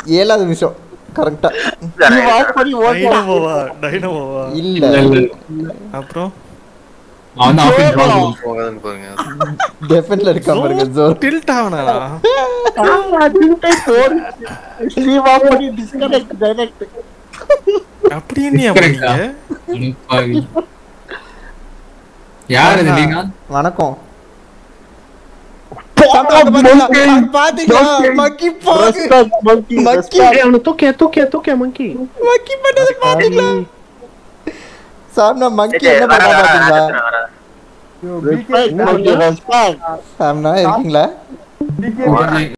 ஏழாவது விஷயம் கரெக்டா நீ வாக் பண்ணி ஓட்டலாம் டைனோவா டைனோவா இல்ல இல்ல இல்ல அப்புறம் அவன் தான் ஆஃபீஸ் போகணும் போகாதுன்னு போங்க டெஃபன்ல இருக்கா பாருங்க ஜோர் டில்ட் ஆவனா நீ வாக் பண்ணி டிஸ்கனெக்ட் டைரக்ட் அப்படி என்ன Disconnect ஆ? பண்ணீங்க அனுப்பாவி. யார் இது நீங்க வணக்கம் monkey. பாத்தீங்களா மக்கி பாகு ரெஸ்பெக்ட் மங்கி மக்கி ஏய் அவனை தூக்கியா தூக்கியா தூக்கியா மங்கி மக்கி பண்ணது பாத்தீங்களா சாம்னா மக்கி என்ன பண்ணா பாத்தீங்களா ரெஸ்பெக்ட் மங்கி ரெஸ்பெக்ட் சாம்னா இருக்கீங்களா ரெஸ்பெக்ட்